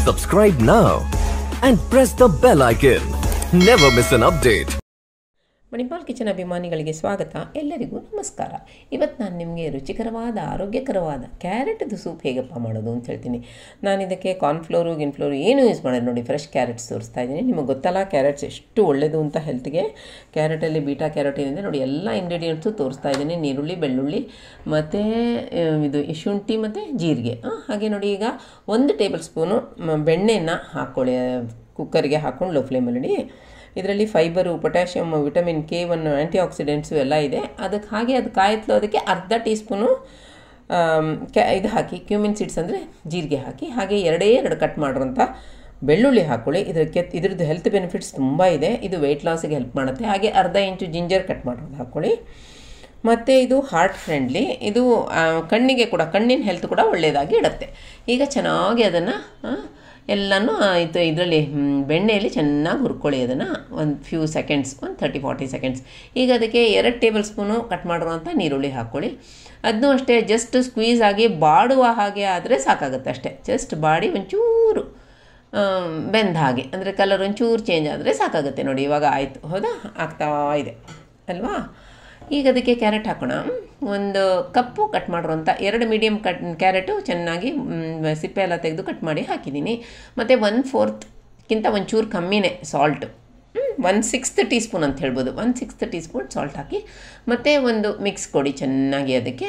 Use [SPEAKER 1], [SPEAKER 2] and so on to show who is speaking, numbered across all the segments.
[SPEAKER 1] Subscribe now and press the bell icon. Never miss an update.
[SPEAKER 2] Manipal kitchen ಅಭಿಮಾನಿಗಳಿಗೆ ಸ್ವಾಗತ ಎಲ್ಲರಿಗೂ ನಮಸ್ಕಾರ ಇವತ್ತು ನಾನು ನಿಮಗೆ ರುಚಿಕರವಾದ ಆರೋಗ್ಯಕರವಾದ ಕ್ಯಾರೆಟ್ದು ಸೂಪ್ ಹೇಗಪ್ಪ ಮಾಡೋದು ಅಂತ ಹೇಳ್ತೀನಿ ನಾನು ಇದಕ್ಕೆ ಕಾರ್ನ್ಫ್ಲೋರು ಗಿನ್ಫ್ಲೋರು ಏನೂ ಯೂಸ್ ಮಾಡೋದು ನೋಡಿ ಫ್ರೆಶ್ ಕ್ಯಾರೆಟ್ಸ್ ತೋರಿಸ್ತಾ ಇದ್ದೀನಿ ನಿಮಗೆ ಗೊತ್ತಲ್ಲ ಕ್ಯಾರೆಟ್ಸ್ ಎಷ್ಟು ಒಳ್ಳೆಯದು ಅಂತ ಹೆಲ್ತ್ಗೆ ಕ್ಯಾರೆಟಲ್ಲಿ ಬೀಟಾ ಕ್ಯಾರೋಟಿನ್ ಇದೆ ನೋಡಿ ಎಲ್ಲ ಇಂಗ್ರೀಡಿಯೆಂಟ್ಸು ತೋರಿಸ್ತಾ ಇದ್ದೀನಿ ನೀರುಳ್ಳಿ ಬೆಳ್ಳುಳ್ಳಿ ಮತ್ತು ಇದು ಈ ಶುಂಠಿ ಮತ್ತು ಜೀರಿಗೆ ಆ, ಹಾಗೆ ನೋಡಿ ಈಗ ಒಂದು ಟೇಬಲ್ ಸ್ಪೂನು ಮ- ಬೆಣ್ಣೆನ ಹಾಕ್ಕೊಳ್ಳಿ ಕುಕ್ಕರ್ಗೆ ಹಾಕ್ಕೊಂಡು ಲೋ ಫ್ಲೇಮಲ್ಲಿ ಇಡಿ ಇದರಲ್ಲಿ fibre potassium vitamin K one antioxidants ಎಲ್ಲ ಇದೆ ಅದಕ್ಕೆ ಹಾಗೆ ಅದು ಕಾಯಿತ್ಲು ಅದಕ್ಕೆ ಅರ್ಧ ಟೀ ಸ್ಪೂನು ಕ್ಯಾ ಇದು ಹಾಕಿ ಕ್ಯೂಮಿನ್ ಸೀಡ್ಸ್ ಅಂದರೆ ಜೀರಿಗೆ ಹಾಕಿ ಹಾಗೆ ಎರಡೇ ಎರಡು ಕಟ್ ಮಾಡಿರೋಂಥ ಬೆಳ್ಳುಳ್ಳಿ ಹಾಕ್ಕೊಳ್ಳಿ ಇದಕ್ಕೆ ಇದ್ರದ್ದು ಹೆಲ್ತ್ ಬೆನಿಫಿಟ್ಸ್ ತುಂಬ ಇದೆ ಇದು ವೆಯ್ಟ್ ಲಾಸಿಗೆ ಹೆಲ್ಪ್ ಮಾಡುತ್ತೆ ಹಾಗೆ ಅರ್ಧ ಇಂಚು ಜಿಂಜರ್ ಕಟ್ ಮಾಡೋದು ಹಾಕ್ಕೊಳ್ಳಿ ಮತ್ತು ಇದು ಹಾರ್ಟ್ ಫ್ರೆಂಡ್ಲಿ ಇದು ಆ, ಕಣ್ಣಿಗೆ ಕೂಡ ಕಣ್ಣಿನ ಹೆಲ್ತ್ ಕೂಡ ಒಳ್ಳೆಯದಾಗಿ ಇಡುತ್ತೆ ಈಗ ಚೆನ್ನಾಗಿ ಅದನ್ನು ಎಲ್ಲನೂ ಇದು ಇದರಲ್ಲಿ ಬೆಣ್ಣೆಯಲ್ಲಿ ಚೆನ್ನಾಗಿ ಹುರ್ಕೊಳ್ಳಿ ಅದನ್ನು ಒಂದು ಫ್ಯೂ ಸೆಕೆಂಡ್ಸ್ ಒಂದು ತರ್ಟಿ ಫಾರ್ಟಿ ಸೆಕೆಂಡ್ಸ್ ಈಗ ಅದಕ್ಕೆ ಎರಡು ಟೇಬಲ್ ಸ್ಪೂನು ಕಟ್ ಮಾಡಿರುವಂಥ ನೀರುಳ್ಳಿ ಹಾಕ್ಕೊಳ್ಳಿ ಅದನ್ನೂ ಅಷ್ಟೇ ಜಸ್ಟ್ ಸ್ಕ್ವೀಸ್ ಆಗಿ ಬಾಡುವ ಹಾಗೆ ಆದರೆ ಸಾಕಾಗುತ್ತೆ ಅಷ್ಟೇ ಜಸ್ಟ್ ಬಾಡಿ ಒಂಚೂರು ಬೆಂದ ಹಾಗೆ ಅಂದರೆ ಕಲರ್ ಒಂಚೂರು ಚೇಂಜ್ ಆದರೆ ಸಾಕಾಗುತ್ತೆ ನೋಡಿ ಇವಾಗ ಆಯಿತು ಹೌದಾ ಆಗ್ತಾ ಇದೆ ಅಲ್ವಾ ಈಗ ಅದಕ್ಕೆ ಕ್ಯಾರೆಟ್ ಹಾಕೋಣ ಒಂದು ಕಪ್ಪು ಕಟ್ ಮಾಡಿರೋಂಥ ಎರಡು ಮೀಡಿಯಮ್ ಕಟ್ ಕ್ಯಾರೆಟು ಚೆನ್ನಾಗಿ ಮ್, ಸಿಪ್ಪೆ ಎಲ್ಲ ತೆಗೆದು ಕಟ್ ಮಾಡಿ ಹಾಕಿದ್ದೀನಿ ಮತ್ತು ಒನ್ ಫೋರ್ತ್ಗಿಂತ ಒಂಚೂರು ಕಮ್ಮಿನೇ salt one sixth teaspoon ಅಂತ ಹೇಳ್ಬೋದು one sixth teaspoon salt ಹಾಕಿ ಮತ್ತು ಒಂದು ಮಿಕ್ಸ್ ಕೊಡಿ ಚೆನ್ನಾಗಿ ಅದಕ್ಕೆ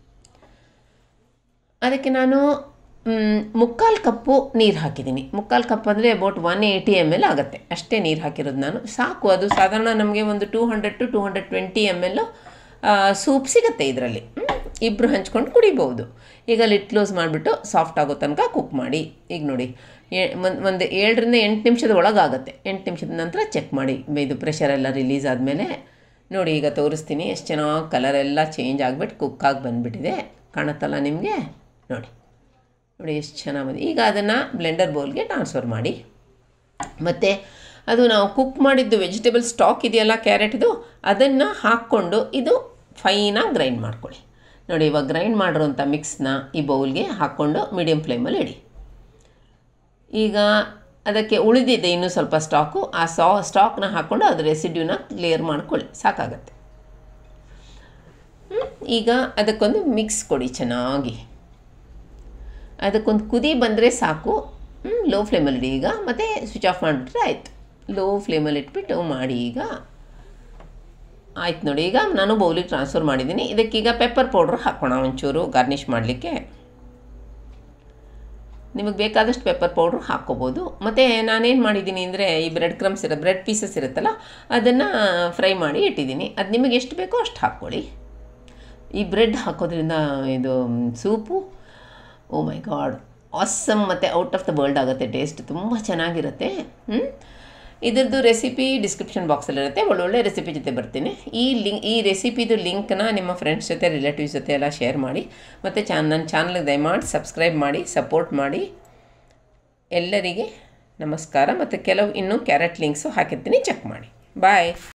[SPEAKER 2] ಅದಕ್ಕೆ ನಾನು ಮ್, ಮುಕ್ಕಾಲು ಕಪ್ಪು ನೀರು ಹಾಕಿದ್ದೀನಿ ಮುಕ್ಕಾಲು ಕಪ್ ಅಂದರೆ about one eighty M L ಆಗುತ್ತೆ ಅಷ್ಟೇ ನೀರು ಹಾಕಿರೋದು ನಾನು ಸಾಕು ಅದು ಸಾಧಾರಣ ನಮಗೆ ಒಂದು two hundred to two hundred twenty M L soup ಸಿಗುತ್ತೆ ಇದರಲ್ಲಿ ಇಬ್ಬರು ಹಂಚ್ಕೊಂಡು ಕುಡಿಬೋದು ಈಗ ಲಿಟ್ ಕ್ಲೋಸ್ ಮಾಡಿಬಿಟ್ಟು ಸಾಫ್ಟ್ ಆಗೋ ತನಕ ಕುಕ್ ಮಾಡಿ ಈಗ ನೋಡಿ ಒಂದು ಏಳರಿಂದ ಎಂಟು ನಿಮಿಷದ ಒಳಗಾಗುತ್ತೆ ಎಂಟು ನಿಮಿಷದ ನಂತರ ಚೆಕ್ ಮಾಡಿ ಇದು ಪ್ರೆಷರ್ ಎಲ್ಲ ರಿಲೀಸ್ ಆದಮೇಲೆ ನೋಡಿ ಈಗ ತೋರಿಸ್ತೀನಿ ಎಷ್ಟು ಚೆನ್ನಾಗಿ ಕಲರ್ ಎಲ್ಲ ಚೇಂಜ್ ಆಗಿಬಿಟ್ಟು ಕುಕ್ಕಾಗಿ ಬಂದುಬಿಟ್ಟಿದೆ ಕಾಣುತ್ತಲ್ಲ ನಿಮಗೆ ನೋಡಿ ನೋಡಿ ಎಷ್ಟು ಚೆನ್ನಾಗಿ ಬಂದಿದೆ ಈಗ ಅದನ್ನು ಬ್ಲೆಂಡರ್ ಬೌಲ್ಗೆ ಟ್ರಾನ್ಸ್ಫರ್ ಮಾಡಿ ಮತ್ತು ಅದು ನಾವು ಕುಕ್ ಮಾಡಿದ್ದು ವೆಜಿಟೇಬಲ್ ಸ್ಟಾಕ್ ಇದೆಯಲ್ಲ ಕ್ಯಾರೆಟ್ದು ಅದನ್ನು ಹಾಕ್ಕೊಂಡು ಇದು ಫೈನಾಗಿ ಗ್ರೈಂಡ್ ಮಾಡ್ಕೊಳ್ಳಿ ನೋಡಿ ಇವಾಗ ಗ್ರೈಂಡ್ ಮಾಡಿರೋಂಥ ಮಿಕ್ಸ್ನ ಈ ಬೌಲ್ಗೆ ಹಾಕ್ಕೊಂಡು ಮೀಡಿಯಮ್ ಫ್ಲೇಮಲ್ಲಿ ಇಡಿ ಈಗ ಅದಕ್ಕೆ ಉಳಿದಿದೆ ಇನ್ನೂ ಸ್ವಲ್ಪ ಸ್ಟಾಕು ಆ ಸಾ ಸ್ಟಾಕ್ನ ಹಾಕ್ಕೊಂಡು ಅದ್ರ ರೆಸಿಡ್ಯೂನ ಕ್ಲಿಯರ್ ಮಾಡ್ಕೊಳ್ಳಿ ಸಾಕಾಗತ್ತೆ ಹ್ಮ್? ಈಗ ಅದಕ್ಕೊಂದು ಮಿಕ್ಸ್ ಕೊಡಿ ಚೆನ್ನಾಗಿ ಅದಕ್ಕೊಂದು ಕುದಿ ಬಂದರೆ ಸಾಕು ಲೋ ಫ್ಲೇಮಲ್ಲಿ ಇಡಿ ಈಗ ಮತ್ತು ಸ್ವಿಚ್ ಆಫ್ ಮಾಡಿಬಿಟ್ರೆ ಆಯಿತು ಲೋ ಫ್ಲೇಮಲ್ಲಿ ಇಟ್ಬಿಟ್ಟು ಮಾಡಿ ಈಗ ಆಯ್ತು ನೋಡಿ ಈಗ ನಾನು ಬೌಲಿಗೆ ಟ್ರಾನ್ಸ್ಫರ್ ಮಾಡಿದ್ದೀನಿ ಇದಕ್ಕೀಗ ಪೆಪ್ಪರ್ ಪೌಡ್ರ್ ಹಾಕೋಣ ಒಂಚೂರು ಗಾರ್ನಿಷ್ ಮಾಡಲಿಕ್ಕೆ ನಿಮಗೆ ಬೇಕಾದಷ್ಟು ಪೆಪ್ಪರ್ ಪೌಡ್ರ್ ಹಾಕ್ಕೋಬೋದು ಮತ್ತು ನಾನೇನು ಮಾಡಿದ್ದೀನಿ ಅಂದರೆ ಈ ಬ್ರೆಡ್ ಕ್ರಮ್ಸ್ ಇರೋ ಬ್ರೆಡ್ ಪೀಸಸ್ ಇರುತ್ತಲ್ಲ ಅದನ್ನು ಫ್ರೈ ಮಾಡಿ ಇಟ್ಟಿದ್ದೀನಿ ಅದು ನಿಮಗೆ ಎಷ್ಟು ಬೇಕೋ ಅಷ್ಟು ಹಾಕ್ಕೊಳ್ಳಿ ಈ ಬ್ರೆಡ್ ಹಾಕೋದ್ರಿಂದ ಇದು soup oh my god awesome ಮತ್ತು ಔಟ್ ಆಫ್ ದ ವರ್ಲ್ಡ್ ಆಗುತ್ತೆ ಟೇಸ್ಟ್ ತುಂಬ ಚೆನ್ನಾಗಿರುತ್ತೆ ಹ್ಮ್? ಇದ್ರದ್ದು ರೆಸಿಪಿ ಡಿಸ್ಕ್ರಿಪ್ಷನ್ ಬಾಕ್ಸಲ್ಲಿರುತ್ತೆ ಒಳ್ಳೊಳ್ಳೆ ರೆಸಿಪಿ ಜೊತೆ ಬರ್ತೀನಿ ಈ ಲಿಂಕ್ ಈ ರೆಸಿಪಿದು ಲಿಂಕ್ನ ನಿಮ್ಮ ಫ್ರೆಂಡ್ಸ್ ಜೊತೆ ರಿಲೇಟಿವ್ಸ್ ಜೊತೆ ಎಲ್ಲ ಶೇರ್ ಮಾಡಿ ಮತ್ತು ಚಾನ್ ನನ್ನ ಚಾನಲ್ಗೆ ದಯಮಾಡಿ ಸಬ್ಸ್ಕ್ರೈಬ್ ಮಾಡಿ ಸಪೋರ್ಟ್ ಮಾಡಿ ಎಲ್ಲರಿಗೆ ನಮಸ್ಕಾರ ಮತ್ತು ಕೆಲವು ಇನ್ನೂ ಕ್ಯಾರೆಟ್ ಲಿಂಕ್ಸು ಹಾಕಿರ್ತೀನಿ ಚೆಕ್ ಮಾಡಿ ಬಾಯ್